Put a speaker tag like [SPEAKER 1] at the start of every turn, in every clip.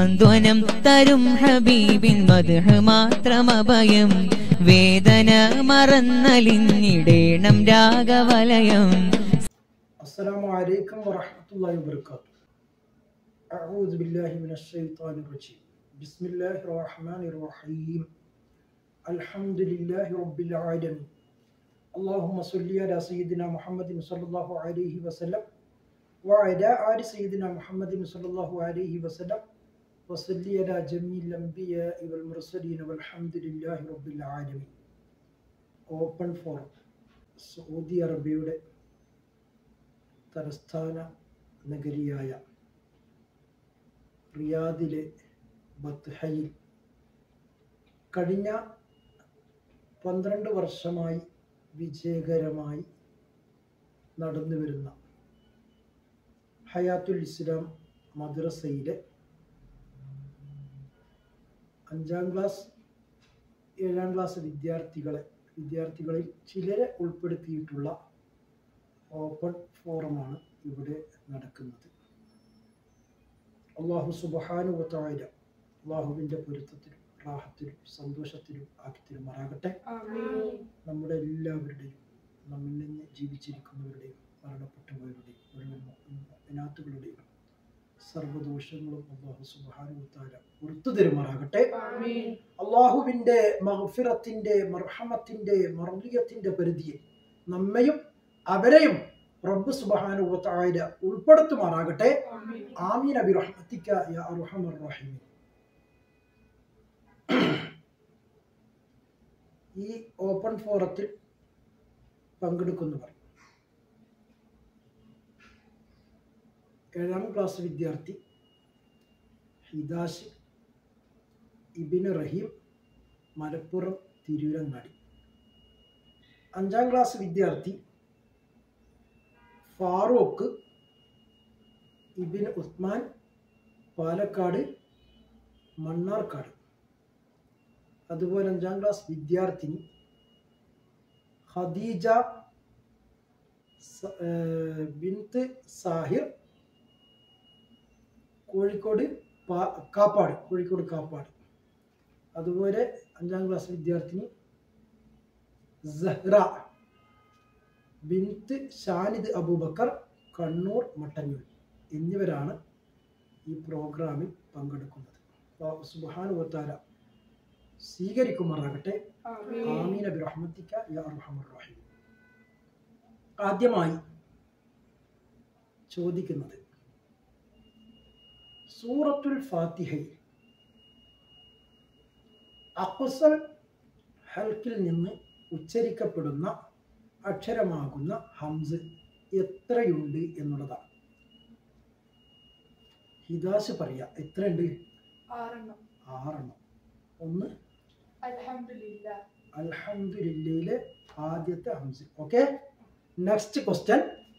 [SPEAKER 1] സാന്ത്വനം തരും ഹബീബിൻ മധുഹ് മാത്രം അഭയം വേദന മറന്നലിഞ്ഞിടേണം രാഗവലയം
[SPEAKER 2] السلام عليكم ورحمة الله وبركاته أعوذ بالله من الشيطان الرجيم بسم الله الرحمن الرحيم الحمد لله رب العالمين اللهم صل على سيدنا محمد صلى الله عليه وسلم وعلى آل سيدنا محمد صلى الله عليه وسلم وصل على جميع الأنبياء والمرسلين والحمد لله رب العالمين ഓപ്പൺ ഫോറം സൗദി അറേബ്യയുടെ തലസ്ഥാന നഗരിയായ റിയാദിലെ ബത്ഹയിൽ കഴിഞ്ഞ പന്ത്രണ്ട് വർഷമായി വിജയകരമായി നടന്നു വരുന്ന ഹയാത്തുൽ ഇസ്ലാം മദ്രസയിലെ അഞ്ചാം ക്ലാസ് ഏഴാം ക്ലാസ് വിദ്യാർത്ഥികളെ വിദ്യാർത്ഥികളിൽ ചിലരെ ഉൾപ്പെടുത്തിയിട്ടുള്ള ഓപ്പൺ ഫോറമാണ് ഇവിടെ നടക്കുന്നത് അള്ളാഹു സുബഹാനുവത്തായ അള്ളാഹുവിൻ്റെ പൊരുത്തത്തിലും റാഹത്തിലും സന്തോഷത്തിലും ആക്കി തരുമാറാകട്ടെ നമ്മുടെ എല്ലാവരുടെയും നമ്മിൽ നിന്ന് ജീവിച്ചിരിക്കുന്നവരുടെയും മരണപ്പെട്ടുപോയവരുടെയും മുഴുവൻ അതിനകത്തുകളുടെയും സർവദോഷങ്ങളും അള്ളാഹു സുബഹാനുവത്തായ പുറത്തു തരുമാറാകട്ടെ അള്ളാഹുവിൻ്റെ മഹഫിറത്തിൻ്റെ മർഹമത്തിൻ്റെ മർലിയത്തിൻ്റെ പരിധിയിൽ നമ്മയും അവരെയും റബ്ബ് സുബഹാനുവത്തായ ഉൾപ്പെടുത്തുമാറാകട്ടെ ആമീൻ അബി റഹ്മത്തിക്ക യാ അർഹമർ റഹീം ഈ ഓപ്പൺ ഫോറത്തിൽ പങ്കെടുക്കുന്നവർ ഏഴാം ക്ലാസ് വിദ്യാർത്ഥി ഹിദാഷ് ഇബിന് റഹീം മലപ്പുറം തിരൂരങ്ങാടി അഞ്ചാം ക്ലാസ് വിദ്യാർത്ഥി ഫാറൂഖ് ഇബിൻ ഉസ്മാൻ പാലക്കാട് മണ്ണാർക്കാട് അതുപോലെ അഞ്ചാം ക്ലാസ് വിദ്യാർത്ഥിനി ഖദീജ സ- ഏർ ബിൻത്ത് സാഹിർ കോഴിക്കോട് പാ- കാപ്പാട് കോഴിക്കോട് കാപ്പാട് അതുപോലെ അഞ്ചാം ക്ലാസ് വിദ്യാർത്ഥിനി സഹ്റ ബിൻത്ത് ഷാനിദ് അബൂബക്കർ കണ്ണൂർ മട്ടന്നൂർ എന്നിവരാണ് ഈ പ്രോഗ്രാമിൽ പങ്കെടുക്കുന്നത് സുബാനുവത്താല സ്വീകരിക്കുമാറാകട്ടെ ആമീന ബിറഹ്മത്തിക്ക യാ അർഹമർ റഹീം ആദ്യമായി ചോദിക്കുന്നത് സൂറത്തുൽ ഫാത്തിഹയിൽ അഖ്സൽ ഹൽക്കിൽ നിന്ന് ഉച്ചരിക്കപ്പെടുന്ന അക്ഷരമാകുന്ന ഹംസ് എത്രയുണ്ട് എന്നുള്ളതാണ് ഹിദാസ് പറയാ എത്രയുണ്ട്
[SPEAKER 3] ആറെണ്ണം
[SPEAKER 2] ആറെണ്ണം ഒന്ന്
[SPEAKER 3] അൽഹംദുലില്ല
[SPEAKER 2] അൽഹംദുലില്ലയിലെ ആദ്യത്തെ ഹംസ് ഓക്കെ നെക്സ്റ്റ് ക്വസ്റ്റ്യൻ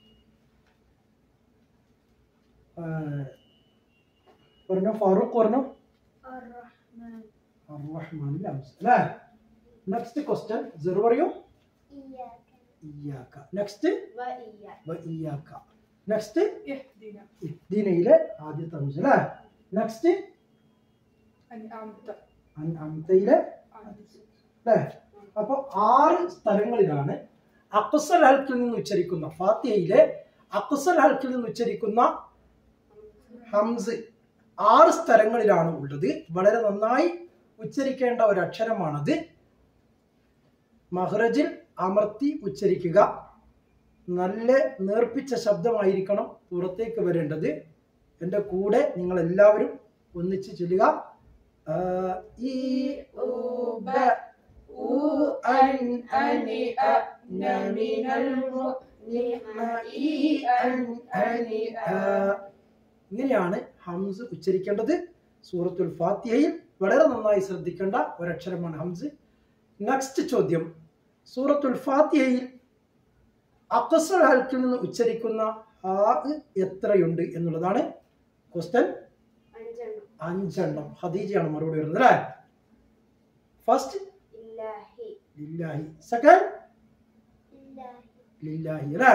[SPEAKER 2] പറഞ്ഞു ഫാറൂഖ് പറഞ്ഞു
[SPEAKER 3] അർറഹ്മാൻ
[SPEAKER 2] അർറഹ്മാനിലെ ഹംസ് അല്ലേ നെക്സ്റ്റ് ക്വസ്റ്റ്യൻ സെറു പറയൂ
[SPEAKER 3] ഇയ്യാക
[SPEAKER 2] ഇയ്യാക്ക നെക്സ്റ്റ്
[SPEAKER 3] വ ഇയ്യാക
[SPEAKER 2] ഇയ്യാക്ക നെക്സ്റ്റ്
[SPEAKER 3] ഇഹ്ദിന
[SPEAKER 2] ഇദ്ദീനയിലെ ആദ്യത്തെ ഹംസ് അല്ലേ നെക്സ്റ്റ്
[SPEAKER 3] അൻഅംത
[SPEAKER 2] അംതയിലെ അല്ലേ അപ്പോൾ ആറ് സ്ഥലങ്ങളിലാണ് അക്സൽ ഹൽക്കിൽ നിന്ന് ഉച്ചരിക്കുന്ന ഫാത്തിഹയിലെ അക്സൽ ഹൽക്കിൽ നിന്ന് ഉച്ചരിക്കുന്ന ഹംസ് ആറ് സ്ഥലങ്ങളിലാണ് ഉള്ളത് വളരെ നന്നായി ഉച്ചരിക്കേണ്ട ഒരു അക്ഷരമാണത് മഹ്റജിൽ അമർത്തി ഉച്ചരിക്കുക നല്ല നേർപ്പിച്ച ശബ്ദമായിരിക്കണം പുറത്തേക്ക് വരേണ്ടത് എൻ്റെ കൂടെ നിങ്ങൾ എല്ലാവരും ഒന്നിച്ച് ചൊല്ലുക ആ, ഈ ഊ, ബ, ഊ, അൻ, അനി, അ, ന, മിനൽ മു, നി, മ, ഈ, അൻ, അനി, ആ. ഇങ്ങനെയാണ് ഹംസ് ഉച്ചരിക്കേണ്ടത് സൂറത്തുൽ ഫാത്തിഹയിൽ വളരെ നന്നായി ശ്രദ്ധിക്കേണ്ട ഒരക്ഷരമാണ് ഹംസ് നെക്സ്റ്റ് ചോദ്യം സൂറത്തുൽ ഫാത്തിഹയിൽ അക്സൽ ഹൽക്കിൽ നിന്ന് ഉച്ചരിക്കുന്ന ആ എത്രയുണ്ട് എന്നുള്ളതാണ് ക്വസ്റ്റ്യൻ
[SPEAKER 3] അഞ്ചെണ്ണം
[SPEAKER 2] അഞ്ചെണ്ണം ഖദീജയാണ് മറുപടി വരുന്നത് അല്ലേ ഫസ്റ്റ്
[SPEAKER 3] ഇല്ലാഹി
[SPEAKER 2] ലില്ലാഹി സെക്കൻഡ്
[SPEAKER 3] ഇല്ലാഹി
[SPEAKER 2] ലില്ലാഹി അല്ലേ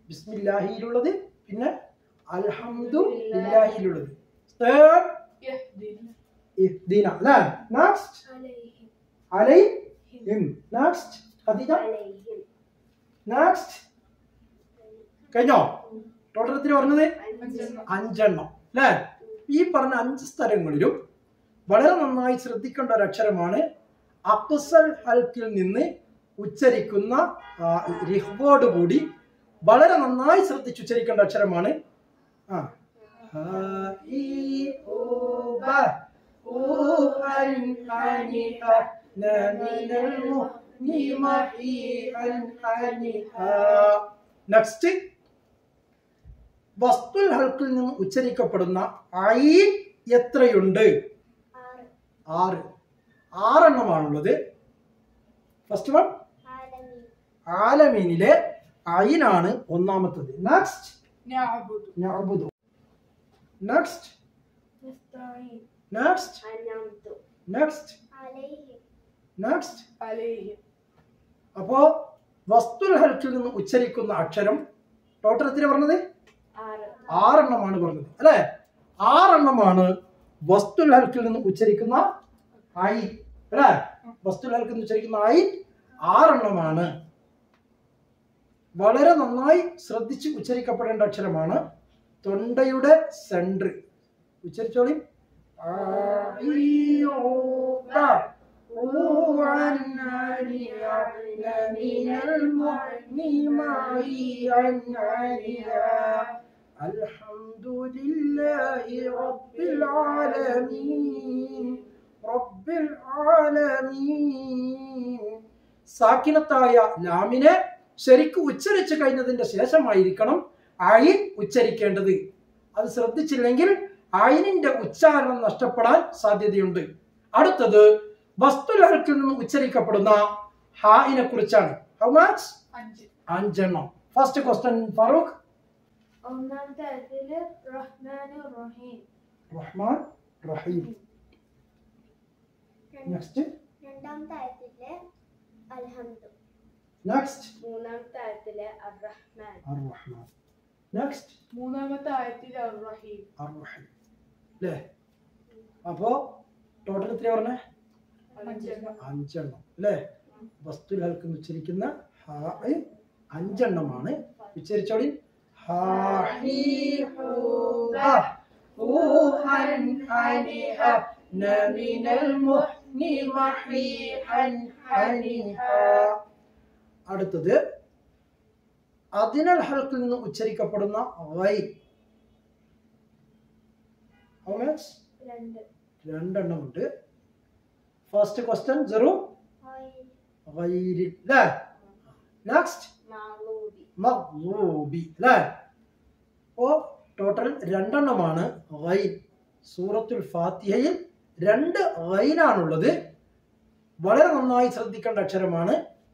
[SPEAKER 2] ബിസ്മില്ലാഹിയിലുള്ളത് പിന്നെ അൽഹംദു ലില്ലാഹിയിലുള്ളത് തേർഡ് ഇഹ്ദിന അല്ലേ നെക്സ്റ്റ്
[SPEAKER 3] عليهم
[SPEAKER 2] അലൈഹിം നെക്സ്റ്റ് ഖദീജ
[SPEAKER 3] عليهم
[SPEAKER 2] നെക്സ്റ്റ് കഴിഞ്ഞോ ടോട്ടൽ എത്ര പറഞ്ഞത്
[SPEAKER 3] أنزلنا
[SPEAKER 2] അഞ്ചെണ്ണം അല്ലേ ഈ പറഞ്ഞ അഞ്ച് സ്ഥലങ്ങളിലും വളരെ നന്നായി ശ്രദ്ധിക്കേണ്ട ഒരു അക്ഷരമാണ് അക്സൽ ഹൽക്കിൽ നിന്ന് ഉച്ചരിക്കുന്ന ആ, റിഹ്വോട് കൂടി വളരെ നന്നായി ശ്രദ്ധിച്ച് ഉച്ചരിക്കേണ്ട അക്ഷരമാണ് ആ ഹ, ഈ, ഊ, ബ, ഊ, അൻ, അനി, അ, ന, മിനൽ, മു, നി, മ, ഈ, അൻ, അനി, ആ. നെക്സ്റ്റ് വസ്തുൽ ഹൽക്കിൽ നിന്ന് ഉച്ചരിക്കപ്പെടുന്ന ഐൻ എത്രയുണ്ട്
[SPEAKER 3] آر
[SPEAKER 2] ആറ് ആറെണ്ണമാണുള്ളത് ഫസ്റ്റ് വൺ
[SPEAKER 3] عالمين
[SPEAKER 2] ആലമീനിലെ ഐനാണ് ഒന്നാമത്തത് നെക്സ്റ്റ്
[SPEAKER 4] نعبد
[SPEAKER 2] നഅബുദു നെക്സ്റ്റ്
[SPEAKER 3] نستعين
[SPEAKER 2] നെക്സ്റ്റ്
[SPEAKER 3] أنعمت
[SPEAKER 2] നെക്സ്റ്റ്
[SPEAKER 3] عليهم
[SPEAKER 2] നെക്സ്റ്റ്
[SPEAKER 4] عليهم
[SPEAKER 2] അപ്പോ വസ്തുൽ ഹൽക്കിൽ നിന്ന് ഉച്ചരിക്കുന്ന അക്ഷരം ടോട്ടൽ എത്ര പറഞ്ഞത്
[SPEAKER 3] آر
[SPEAKER 2] ആറെണ്ണമാണ് പറഞ്ഞത് അല്ലെ ആറെണ്ണമാണ് വസ്തുൽ ഹൽക്കിൽ നിന്ന് ഉച്ചരിക്കുന്ന ഐ അല്ലെ വസ്തുൽ ഹൽക്കിൽ നിന്ന് ഉച്ചരിക്കുന്ന ഐ ആറെണ്ണമാണ് വളരെ നന്നായി ശ്രദ്ധിച്ച് ഉച്ചരിക്കപ്പെടേണ്ട അക്ഷരമാണ് തൊണ്ടയുടെ സെൻട്ര് ഉച്ചരിച്ചോളി الحمد لله رب العالمين رب العالمين സാക്കിനത്തായ ലാമിനെ ശരിക്കും ഉച്ചരിച്ചു കഴിഞ്ഞതിന്റെ ശേഷമായിരിക്കണം അയിൻ ഉച്ചരിക്കേണ്ടത് അത് ശ്രദ്ധിച്ചില്ലെങ്കിൽ അയിനിന്റെ ഉച്ചാരണം നഷ്ടപ്പെടാൻ സാധ്യതയുണ്ട് അടുത്തത് വസ്തുലഹൽക്കിൽ നിന്ന് ഉച്ചരിക്കപ്പെടുന്ന ഹായിനെ കുറിച്ചാണ് ഹൗ മച്ച്
[SPEAKER 4] അഞ്ച്
[SPEAKER 2] അഞ്ചെണ്ണം ഫസ്റ്റ് ക്വസ്റ്റ്യൻ ഫറൂഖ്
[SPEAKER 3] ഒന്നാമത്തെ അതില് റഹ്മാൻ റഹീം
[SPEAKER 2] റഹ്മാൻ റഹീം നെക്സ്റ്റ്
[SPEAKER 3] രണ്ടാമത്തെ ആയത്തില് അൽഹംദു
[SPEAKER 2] നെക്സ്റ്റ്
[SPEAKER 3] മൂന്നാമത്തെ ആയത്തില് അർറഹ്മാൻ
[SPEAKER 2] അർ റഹ്മാൻ നെക്സ്റ്റ്
[SPEAKER 4] മൂന്നാമത്തെ ആയത്തിൽ റഹീം
[SPEAKER 2] അർ റഹീം അല്ലേ അപ്പോ ടോട്ടൽ എത്ര പറഞ്ഞേ
[SPEAKER 4] അഞ്ചെണ്ണം
[SPEAKER 2] അഞ്ചെണ്ണം അല്ലേ വസ്തുൽ ഹൽക്ക് ഉച്ചരിക്കുന്ന ഹാ അഞ്ചെണ്ണമാണ് ഉച്ചരിച്ചോളി ഹാ, ഹീ, ഹൂ, ഹ, ഹൂ, ഹൻ, ഹനി, ഹ, ന, മിനൽ, മു, നി, മ, ഹീ, ഹൻ, ഹനി, ഹ. അടുത്തത് അതിനൽ ഹൽക്കിൽ നിന്ന് ഉച്ചരിക്കപ്പെടുന്ന വൈ How much?
[SPEAKER 3] രണ്ട്
[SPEAKER 2] രണ്ടെണ്ണമുണ്ട് ഫസ്റ്റ് ക്വസ്റ്റ്യൻ ജെറു
[SPEAKER 3] ഹോയ്
[SPEAKER 2] غير لا നെക്സ്റ്റ്
[SPEAKER 3] മാളൂബി
[SPEAKER 2] മഗ്ലൂബി അല്ലേ ഓ ടോട്ടൽ രണ്ടെണ്ണമാണ് ഗൈൻ സൂറത്തുൽ ഫാത്തിഹയിൽ രണ്ട് ഗൈനാണുള്ളത് വളരെ നന്നായി ശ്രദ്ധിക്കേണ്ട അക്ഷരമാണ്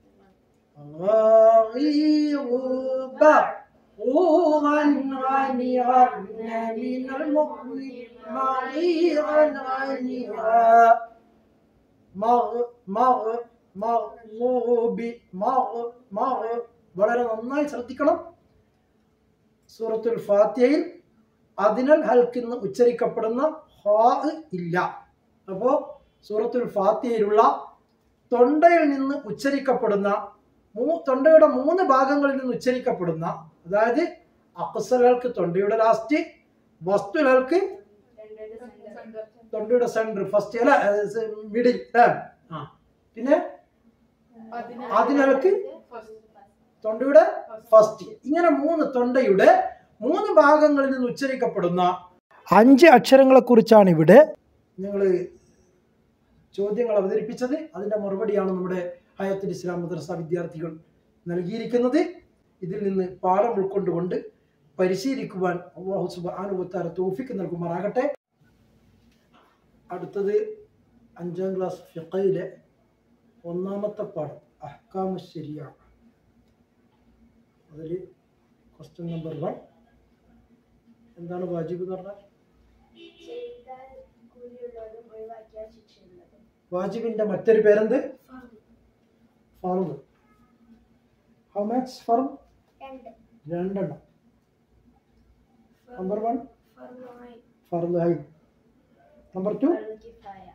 [SPEAKER 2] غيظ غوغا غنيا من المغني مغيرا غنيا മഗ് മഗ് മഗ്ലൂബി മഗ് മഗ് വളരെ നന്നായി ശ്രദ്ധിക്കണം സൂറത്തുൽ ഫാത്തിഹയിൽ അതിനാൽ ഹൽക്കിന്ന് ഉച്ചരിക്കപ്പെടുന്ന ഹാ ഇല്ല അപ്പോ സൂറത്തുൽ ഫാത്തിഹയിലുള്ള തൊണ്ടയിൽ നിന്ന് ഉച്ചരിക്കപ്പെടുന്ന മൂ തൊണ്ടയുടെ മൂന്ന് ഭാഗങ്ങളിൽ നിന്ന് ഉച്ചരിക്കപ്പെടുന്ന അതായത് അക്സലൾക്ക് തൊണ്ടയുടെ ലാസ്റ്റ് വസ്തുലൾക്ക് തൊണ്ടയുടെ സെന്റർ ഫസ്റ്റ് അല്ല മിഡിൽ ആ പിന്നെ അതിനകത്ത് തൊണ്ടയുടെ ഫസ്റ്റ് ഇങ്ങനെ മൂന്ന് തൊണ്ടയുടെ മൂന്ന് ഭാഗങ്ങളിൽ നിന്ന് ഉച്ചരിക്കപ്പെടുന്ന അഞ്ച് അക്ഷരങ്ങളെ കുറിച്ചാണ് ഇവിടെ നിങ്ങൾ ചോദ്യങ്ങൾ അവതരിപ്പിച്ചത് അതിന്റെ മറുപടിയാണ് നമ്മുടെ ഹയത്തുൽ ഇസ്ലാം മദ്രസ വിദ്യാർത്ഥികൾ നൽകിയിരിക്കുന്നത് ഇതിൽ നിന്ന് പാഠം ഉൾക്കൊണ്ടുകൊണ്ട് പരിശീലിക്കുവാൻ അള്ളാഹു സുബാനുവത്താര തോഫിക്ക് നൽകുമാറാകട്ടെ അടുത്തത് അഞ്ചാം ക്ലാസ് ഫിഖയിലെ ഒന്നാമത്തെ പാഠം അഹ്കാമു ശരിയ അതിൽ ക്വസ്റ്റ്യൻ നമ്പർ വൺ എന്താണ് വാജിബ് എന്ന് പറഞ്ഞാൽ
[SPEAKER 3] ചെയ്താൽ കൂലിയുള്ളതും ഒഴിവാക്കിയാൽ ശിക്ഷയുള്ളതും
[SPEAKER 2] വാജിബിന്റെ മറ്റൊരു പേരെന്ത് ഫർദ് ഹൗ മച്ച് ഫർദ്
[SPEAKER 3] രണ്ട്
[SPEAKER 2] രണ്ടെണ്ണം നമ്പർ വൺ
[SPEAKER 3] ഫർദ്
[SPEAKER 2] ഫർദ് ഹൈ നമ്പർ ടു
[SPEAKER 3] ഫർദ് കിഫായ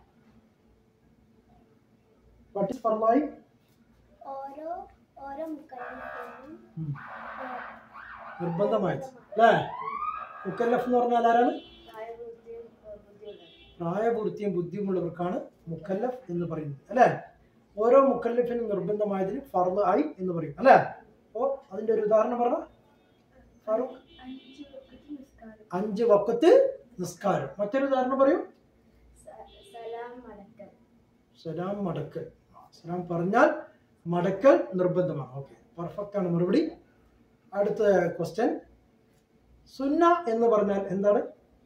[SPEAKER 2] വാട്ട് ഇസ് ഫർലായി
[SPEAKER 3] ഓരോ ഓരോ മുക്കല്ലിഫിനും
[SPEAKER 2] നിർബന്ധമായത് അല്ലേ മുക്കല്ലഫ് എന്ന് പറഞ്ഞാൽ ആരാണ്
[SPEAKER 3] പ്രായപൂർത്തിയും ബുദ്ധിയുള്ളത്
[SPEAKER 2] പ്രായപൂർത്തിയും ബുദ്ധിയുമുള്ളവർക്കാണ് മുക്കല്ലഫ് എന്ന് പറയുന്നത് അല്ലേ ഓരോ മുക്കല്ലഫിനും നിർബന്ധമായതിന് ഫർദ് ആയി എന്ന് പറയും അല്ലേ അപ്പോൾ അതിന്റെ ഒരു ഉദാഹരണം പറഞ്ഞ ഫാറൂഖ്
[SPEAKER 3] അഞ്ച് വഖത്ത് നിസ്കാരം
[SPEAKER 2] അഞ്ച് വക്കത്ത് നിസ്കാരം മറ്റൊരു ഉദാഹരണം പറയൂ
[SPEAKER 3] സ- സലാം മടക്കൽ
[SPEAKER 2] സലാം മടക്കൽ സലാം പറഞ്ഞാൽ മടക്കൽ നിർബന്ധമാണ് ഓക്കെ പെർഫെക്റ്റ് ആണ് മറുപടി അടുത്ത ക്വസ്റ്റ്യൻ സുന്ന എന്ന് പറഞ്ഞാൽ എന്താണ്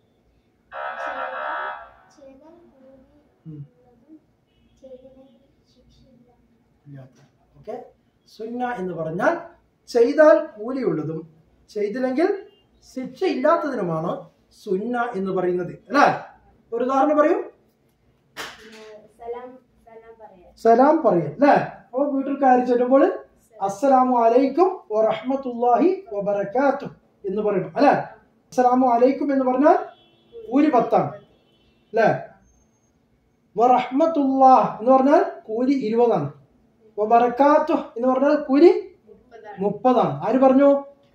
[SPEAKER 3] ചെയ്താൽ കൂലി
[SPEAKER 2] ഉം.
[SPEAKER 3] ഉള്ളതും ചെയ്തില്ലെങ്കിൽ ശിക്ഷയില്ല
[SPEAKER 2] ഓക്കെ സുന്ന എന്ന് പറഞ്ഞാൽ ചെയ്താൽ കൂലിയുള്ളതും ചെയ്തില്ലെങ്കിൽ ശിക്ഷ ഇല്ലാത്തതിനുമാണ് സുന്ന എന്ന് പറയുന്നത് അല്ലേ ഒരു ഉദാഹരണം പറയൂ
[SPEAKER 3] പിന്നെ സലാം സലാം പറയാൻ
[SPEAKER 2] സലാം പറയും അല്ലേ അപ്പോൾ വീട്ടിൽ കയറി ചെല്ലുമ്പോൾ അസ്സലാമു അലൈക്കും വറഹ്മത്തുള്ളാഹി വബറകാതുഹു എന്ന് പറയണം അല്ലേ അസ്സലാമു അലൈക്കും എന്ന് പറഞ്ഞാൽ കൂലി പത്താണ് അല്ലേ വറഹ്മത്തുള്ളാഹ് എന്ന് പറഞ്ഞാൽ കൂലി ഇരുപതാണ് വബറകാതുഹു എന്ന് പറഞ്ഞാൽ കൂലി മുപ്പതാണ് ആര് പറഞ്ഞു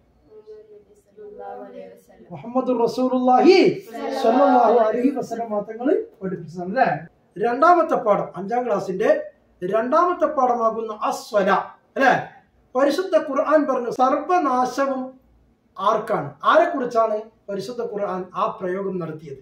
[SPEAKER 2] മുഹമ്മദ് റസൂലുള്ളാഹി സ്വല്ലല്ലാഹു അലൈഹി വസല്ലം തങ്ങൾ പഠിപ്പിച്ചതാണ് അല്ലേ രണ്ടാമത്തെ പാഠം അഞ്ചാം ക്ലാസ്സിന്റെ രണ്ടാമത്തെ പാഠമാകുന്ന അസ്വല അല്ലേ പരിശുദ്ധ ഖുർആൻ പറഞ്ഞു സർവനാശവും ആർക്കാണ് ആരെ കുറിച്ചാണ് പരിശുദ്ധ ഖുർആൻ ആ പ്രയോഗം നടത്തിയത്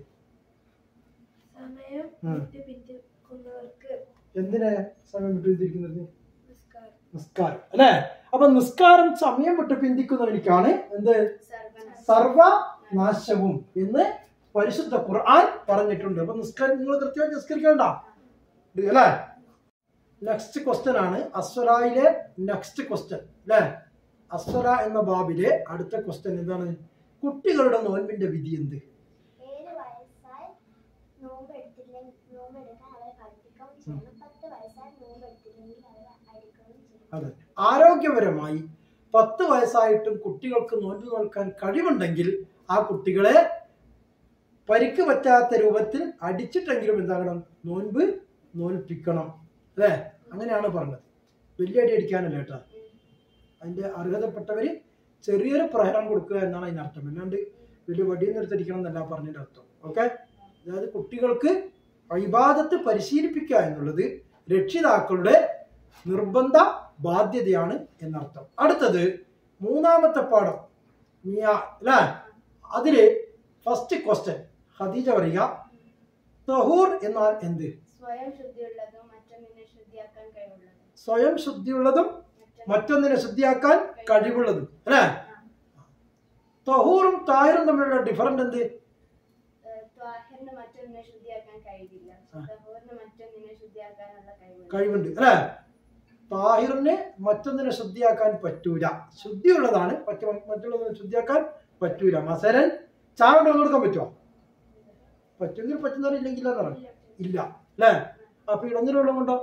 [SPEAKER 3] സമയം
[SPEAKER 2] ഉം.
[SPEAKER 3] വിട്ട് പിന്തിക്കുന്നവർക്ക്
[SPEAKER 2] എന്തിനാ സമയം വിട്ടുതിരിക്കുന്നത്
[SPEAKER 3] നിസ്കാരം
[SPEAKER 2] നിസ്കാരം അല്ലേ അപ്പൊ നിസ്കാരം സമയം വിട്ട് പിന്തിക്കുന്നവനിക്കാണ് എന്ത്
[SPEAKER 3] സർവനാശം
[SPEAKER 2] സർവനാശവും എന്ന് പരിശുദ്ധ ഖുർആൻ പറഞ്ഞിട്ടുണ്ട് അപ്പൊ നിസ്കാരം നിങ്ങൾ കൃത്യമായി നിസ്കരിക്കണ്ട ഉണ്ട് അല്ലേ നെക്സ്റ്റ് ക്വസ്റ്റ്യൻ ആണ് അസ്വലായിലെ നെക്സ്റ്റ് ക്വസ്റ്റ്യൻ അല്ലേ അസ്വല എന്ന ബാബിലെ അടുത്ത ക്വസ്റ്റ്യൻ എന്താണ് കുട്ടികളുടെ നോൻപിന്റെ വിധി എന്ത്
[SPEAKER 3] ഏഴ് വയസ്സായി നോമ്പ് എടുത്തില്ലെങ്കിൽ നോമ്പ് എടുക്കാൻ അവരെ പഠിപ്പിക്കുകയും ചെയ്യണം പത്ത് വയസ്സായി നോമ്പ് എടുത്തില്ലെങ്കിൽ അവരെ അടിക്കുകയും ചെയ്യണം
[SPEAKER 2] അതെ ആരോഗ്യപരമായി പത്ത് വയസ്സായിട്ടും കുട്ടികൾക്ക് നോൻപ് നോൽക്കാൻ കഴിവുണ്ടെങ്കിൽ ആ കുട്ടികളെ പരിക്ക് പറ്റാത്ത രൂപത്തിൽ അടിച്ചിട്ടെങ്കിലും എന്താകണം നോൻപ് നോൽപ്പിക്കണം അല്ലേ അങ്ങനെയാണ് പറഞ്ഞത് വലിയ അടി അടിക്കാനല്ല കേട്ടോ അതിന്റെ അർഹതപ്പെട്ടവര് ചെറിയൊരു പ്രഹരം കൊടുക്കുക എന്നാണ് അതിനർത്ഥം അല്ലാണ്ട് വലിയ വടിയൊന്നും എടുത്തടിക്കണം എന്നല്ല പറഞ്ഞതിന്റെ അർത്ഥം ഓക്കെ അതായത് കുട്ടികൾക്ക് അഭിബാധത്ത് പരിശീലിപ്പിക്കുക എന്നുള്ളത് രക്ഷിതാക്കളുടെ നിർബന്ധ ബാധ്യതയാണ് എന്നർത്ഥം അടുത്തത് മൂന്നാമത്തെ പാഠം മിയ അല്ലേ അതില് ഫസ്റ്റ് ക്വസ്റ്റ്യൻ ഖദീജ പറയുക തഹൂർ എന്നാൽ എന്ത്
[SPEAKER 3] സ്വയം ശുദ്ധിയുള്ളതും മറ്റൊന്നിനെ ശുദ്ധിയാക്കാൻ കഴിവുള്ളതും
[SPEAKER 2] സ്വയം ശുദ്ധിയുള്ളതും മറ്റൊന്നിനെ ശുദ്ധിയാക്കാൻ കഴിവുള്ളതും അല്ലേ തഹൂറും താഹിറും തമ്മിലുള്ള ഡിഫറൻറ്റ് എന്ത്
[SPEAKER 3] ത്വാഹിറിന് മറ്റൊന്നിനെ ശുദ്ധിയാക്കാൻ കഴിയില്ല തഹൂറിന് മറ്റൊന്നിനെ ശുദ്ധിയാക്കാനുള്ള കഴിവുണ്ട്
[SPEAKER 2] കഴിവുണ്ട് അല്ലേ താഹിറിന് മറ്റൊന്നിനെ ശുദ്ധിയാക്കാൻ പറ്റൂല ശുദ്ധിയുള്ളതാണ് മറ്റു മറ്റുള്ളതിനെ ശുദ്ധിയാക്കാൻ പറ്റൂല മസരൻ ചായ കൊണ്ട് കൊടുക്കാൻ പറ്റുമോ പറ്റുമെങ്കിൽ പറ്റുന്നവരില്ലെങ്കിൽ എന്നറിയാം ഇല്ല അല്ലേ അപ്പൊ ഇടന്നിൽ വെള്ളം കൊണ്ടോ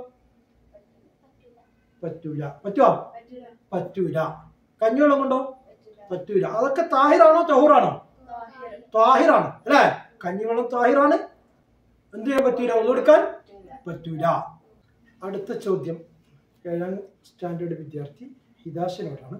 [SPEAKER 2] പറ്റൂല പറ്റുമോ
[SPEAKER 3] പറ്റില്ല
[SPEAKER 2] പറ്റൂല കഞ്ഞിവെള്ളം കൊണ്ടോ
[SPEAKER 3] പറ്റില്ല
[SPEAKER 2] പറ്റൂല അതൊക്കെ താഹിറാണോ തഹൂറാണോ
[SPEAKER 3] ത്വാഹിർ
[SPEAKER 2] താഹിറാണ് അല്ലേ കഞ്ഞിവെള്ളം താഹിറാണ് എന്ത് ചെയ്യാൻ പറ്റൂല ഒന്നെടുക്കാൻ
[SPEAKER 3] പറ്റില്ല
[SPEAKER 2] പറ്റൂല അടുത്ത ചോദ്യം ഏഴാം സ്റ്റാൻഡേർഡ് വിദ്യാർത്ഥി ഹിദാശിനോടാണ്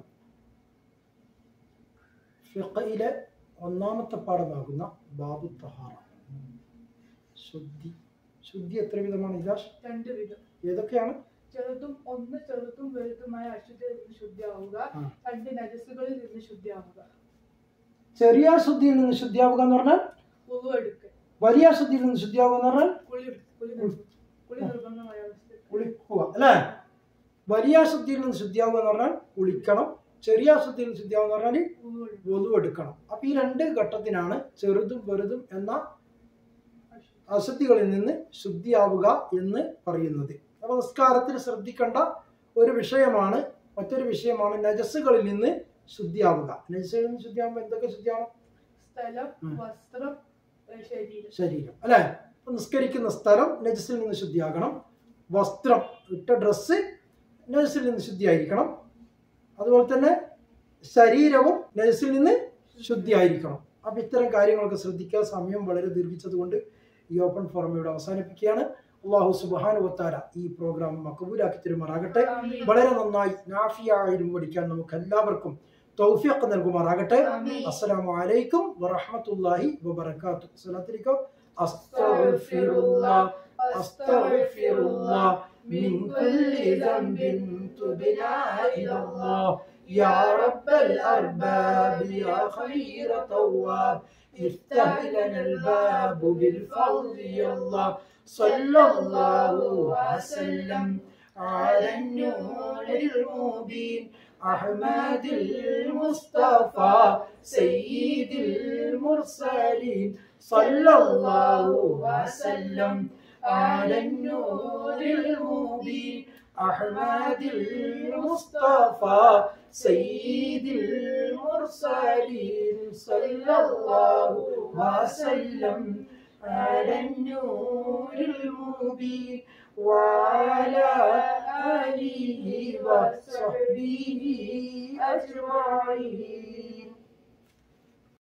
[SPEAKER 2] ഫിഖയിലെ ഒന്നാമത്തെ പാഠമാകുന്ന ബാബു തഹാറ ശുദ്ധി ശുദ്ധി എത്ര വിധമാണ് ഹിദാഷ്
[SPEAKER 4] രണ്ട് വിധം
[SPEAKER 2] ഏതൊക്കെയാണ്
[SPEAKER 4] ചെറുതും ഒന്ന് ചെറുതും വലുതുമായ അശുദ്ധിയിൽ നിന്ന് ശുദ്ധിയാവുക
[SPEAKER 2] ആ.
[SPEAKER 4] രണ്ട് നജസ്സുകളിൽ നിന്ന് ശുദ്ധിയാവുക
[SPEAKER 2] ചെറിയ ശുദ്ധിയിൽ നിന്ന് ശുദ്ധിയാവുക എന്ന് പറഞ്ഞാൽ
[SPEAKER 4] ഉളു എടുക്കൽ
[SPEAKER 2] വലിയ ശുദ്ധിയിൽ നിന്ന് ശുദ്ധിയാവുക എന്ന് പറഞ്ഞാൽ
[SPEAKER 4] കുളി കുളി നിർബ- കുളി നിർബന്ധമായ അവസ്ഥ
[SPEAKER 2] കുളിക്കുക അല്ലേ വലിയ ശുദ്ധിയിൽ നിന്ന് ശുദ്ധിയാവുക എന്ന് പറഞ്ഞാൽ കുളിക്കണം ചെറിയ ശുദ്ധിയിൽ നിന്ന് ശുദ്ധിയാവുക എന്ന് പറഞ്ഞാൽ
[SPEAKER 4] ഉളു എടുക്കൽ
[SPEAKER 2] വധു എടുക്കണം അപ്പൊ ഈ രണ്ട് ഘട്ടത്തിനാണ് ചെറുതും വലുതും എന്ന അശുദ്ധികളിൽ നിന്ന് ശുദ്ധിയാവുക എന്ന് പറയുന്നത് അപ്പൊ നിസ്കാരത്തിൽ ശ്രദ്ധിക്കേണ്ട ഒരു വിഷയമാണ് മറ്റൊരു വിഷയമാണ് നജസ്സുകളിൽ നിന്ന് ശുദ്ധിയാവുക നജസ്സുകളിൽ നിന്ന് ശുദ്ധിയാവുമ്പോൾ എന്തൊക്കെ ശുദ്ധിയാവണം
[SPEAKER 4] സ്ഥലം
[SPEAKER 2] ഉം.
[SPEAKER 4] വസ്ത്രം ഏ, ശരീരം
[SPEAKER 2] ശരീരം അല്ലെ അപ്പൊ നിസ്കരിക്കുന്ന സ്ഥലം നജസിൽ നിന്ന് ശുദ്ധിയാകണം വസ്ത്രം ഇട്ട ഡ്രസ്സ് നജസിൽ നിന്ന് ശുദ്ധിയായിരിക്കണം അതുപോലെ തന്നെ ശരീരവും നജസിൽ നിന്ന് ശുദ്ധിയായിരിക്കണം അപ്പൊ ഇത്തരം കാര്യങ്ങളൊക്കെ ശ്രദ്ധിക്കുക സമയം വളരെ ദീർഘിച്ചത് കൊണ്ട് ഈ ഓപ്പൺ ഫോറം ഇവിടെ അവസാനിപ്പിക്കുകയാണ് അള്ളാഹു സുബാനുവത്താര ഈ പ്രോഗ്രാം മക്കബൂലാക്കി തരുമാറാകട്ടെ
[SPEAKER 4] ആമീൻ.
[SPEAKER 2] വളരെ നന്നായി നാഫിയായും പഠിക്കാൻ നമുക്ക് എല്ലാവർക്കും തൗഫീഖ് നൽകുമാറാകട്ടെ
[SPEAKER 4] ആമീൻ.
[SPEAKER 2] അസ്സലാമു അലൈക്കും വറഹ്മത്തുള്ളാഹി വബറകാതുഹു സ്വലാത്തിരിക്കോ അസ്തഗ്ഫിറുല്ലാഹ് അസ്തഗ്ഫിറുല്ലാഹ് من كل ذنب تبنا إلى الله يا رب الأرباب يا خير تواب افتح لنا الباب بالفضل يا الله صلى الله وسلم على النور المبين أحمد المصطفى سيد المرسلين صلى الله وسلم على النور المبين أحمد المصطفى سيد المرسلين صلى الله وسلم على النور المبين وعلى آله وصحبه أجمعين